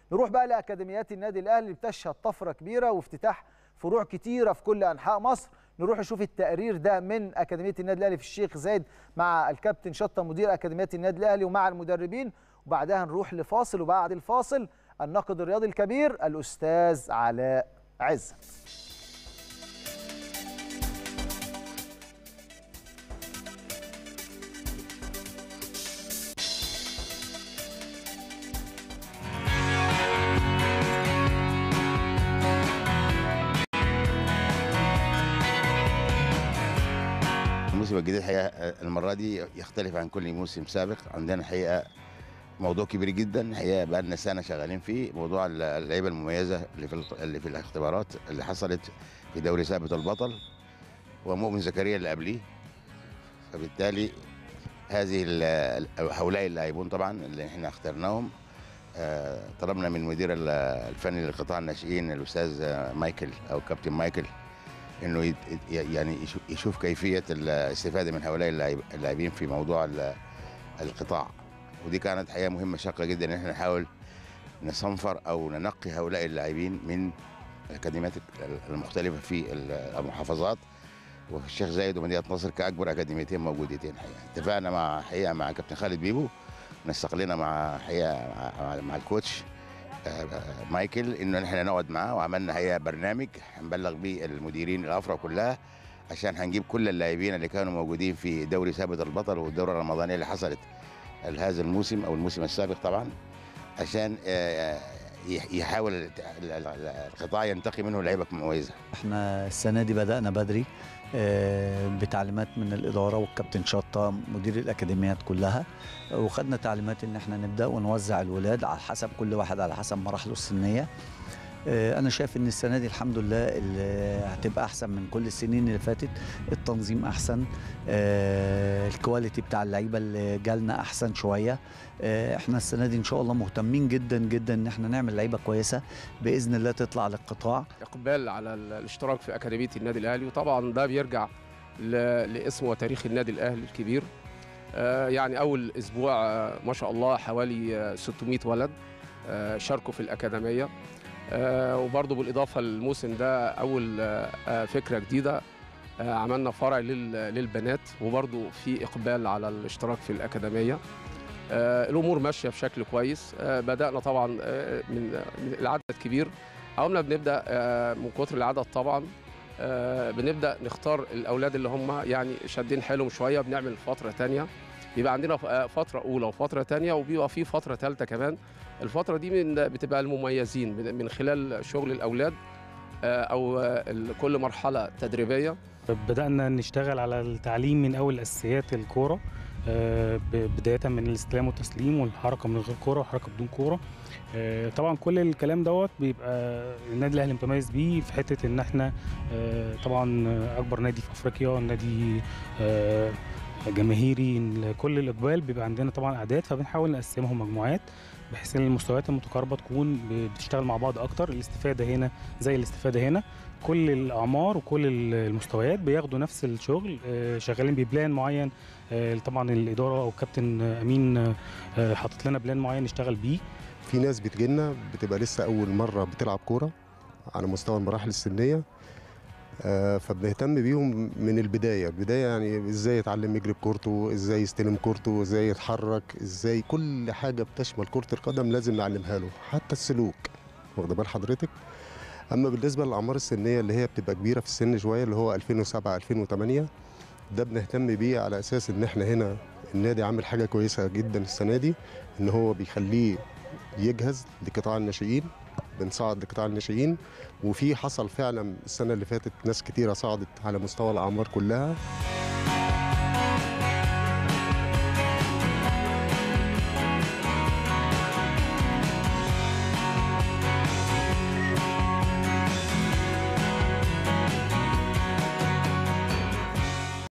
نروح بقى لاكاديميات النادي الاهلي اللي بتشهد طفره كبيره وافتتاح فروع كتيره في كل انحاء مصر نروح نشوف التقرير ده من اكاديميه النادي الاهلي في الشيخ زايد مع الكابتن شطه مدير اكاديميه النادي الاهلي ومع المدربين وبعدها نروح لفاصل وبعد الفاصل الناقد الرياضي الكبير الاستاذ علاء عزت الموسم الجديد الحقيقه المره دي يختلف عن كل موسم سابق عندنا الحقيقه موضوع كبير جدا الحقيقه بقى لنا سنه شغالين فيه موضوع اللعيبه المميزه اللي في اللي في الاختبارات اللي حصلت في دوري ثابت البطل ومؤمن زكريا اللي قبليه فبالتالي هذه ال- هؤلاء اللاعبون طبعا اللي احنا اخترناهم آه، طلبنا من المدير ال- الفني لقطاع الناشئين الاستاذ آه، مايكل او كابتن مايكل انه يت- ي- يعني يشوف- يشوف كيفيه الاستفاده من هؤلاء اللاعب- اللاعبين في موضوع ال- القطاع ودي كانت حقيقه مهمه شاقه جدا ان احنا نحاول نصنفر او ننقي هؤلاء اللاعبين من الاكاديميات المختلفه في المحافظات وفي الشيخ زايد ومدينه نصر كاكبر اكاديميتين موجودتين حقيقه اتفقنا مع حقيقه مع كابتن خالد بيبو نسق لنا مع حقيقه مع, مع الكوتش آه، مايكل انه احنا نقعد معاه وعملنا حقيقه برنامج هنبلغ بيه المديرين الافرع كلها عشان هنجيب كل اللاعبين اللي كانوا موجودين في دوري ثابت البطل والدوره الرمضانيه اللي حصلت هذا الموسم او الموسم السابق طبعا عشان آه، يح- يحاول الت- ال- ال- القطاع ينتقي منه لعيبه مميزه احنا السنه دي بدانا بدري آه، بتعليمات من الاداره والكابتن شطه مدير الاكاديميات كلها وخدنا تعليمات ان احنا نبدا ونوزع الولاد على حسب كل واحد على حسب مراحله السنيه آه، انا شايف ان السنه دي الحمد لله اللي هتبقى احسن من كل السنين اللي فاتت التنظيم احسن آه، الكواليتي بتاع اللعيبه اللي جالنا احسن شويه آه، احنا السنه دي ان شاء الله مهتمين جدا جدا ان احنا نعمل لعيبه كويسه باذن الله تطلع للقطاع اقبال على ال- الاشتراك في اكاديميه النادي الاهلي وطبعا ده بيرجع ل- لاسم وتاريخ النادي الاهلي الكبير آه، يعني اول اسبوع آه، ما شاء الله حوالي آه، 600 ولد آه، شاركوا في الاكاديميه آه، وبرضه بالاضافه للموسم ده اول آه، آه، فكره جديده آه، عملنا فرع لل- للبنات وبرضه في اقبال على الاشتراك في الاكاديميه آه، الامور ماشيه بشكل كويس آه، بدانا طبعا آه، من من العدد كبير عملنا بنبدا آه، من كتر العدد طبعا آه، بنبدا نختار الاولاد اللي هم يعني شادين حيلهم شويه بنعمل فتره تانية بيبقى عندنا ف- آه، فتره اولى وفتره تانية وبيبقى في فتره ثالثه كمان الفتره دي من بتبقى المميزين من- من خلال شغل الاولاد آه، او آه، ال- كل مرحله تدريبيه بدأنا نشتغل على التعليم من أول أساسيات الكورة آه، ب- بداية من الاستلام والتسليم والحركة من غير كورة والحركة بدون كورة آه، طبعا كل الكلام دوت بيبقى النادي الأهلي متميز بيه في حتة إن احنا آه، طبعا أكبر نادي في أفريقيا نادي آه، جماهيري كل الإقبال بيبقى عندنا طبعا أعداد فبنحاول نقسمهم مجموعات بحيث ان المستويات المتقاربه تكون بتشتغل مع بعض اكتر الاستفاده هنا زي الاستفاده هنا كل الاعمار وكل المستويات بياخدوا نفس الشغل آه، شغالين ببلان معين آه، طبعا الاداره او الكابتن امين آه، حاطط لنا بلان معين نشتغل بيه في ناس بتجيلنا بتبقى لسه اول مره بتلعب كوره على مستوى المراحل السنيه آه، فبنهتم بيهم من البدايه البدايه يعني ازاي يتعلم يجري بكورته ازاي يستلم كورته ازاي يتحرك ازاي كل حاجه بتشمل كره القدم لازم نعلمها له حتى السلوك واخد بال حضرتك اما بالنسبه للاعمار السنيه اللي هي بتبقى كبيره في السن شويه اللي هو 2007 2008 ده بنهتم بيه على اساس ان احنا هنا النادي عامل حاجه كويسه جدا السنه دي ان هو بيخليه يجهز لقطاع الناشئين بنصعد لقطاع الناشئين وفي حصل فعلا السنه اللي فاتت ناس كتيره صعدت على مستوى الاعمار كلها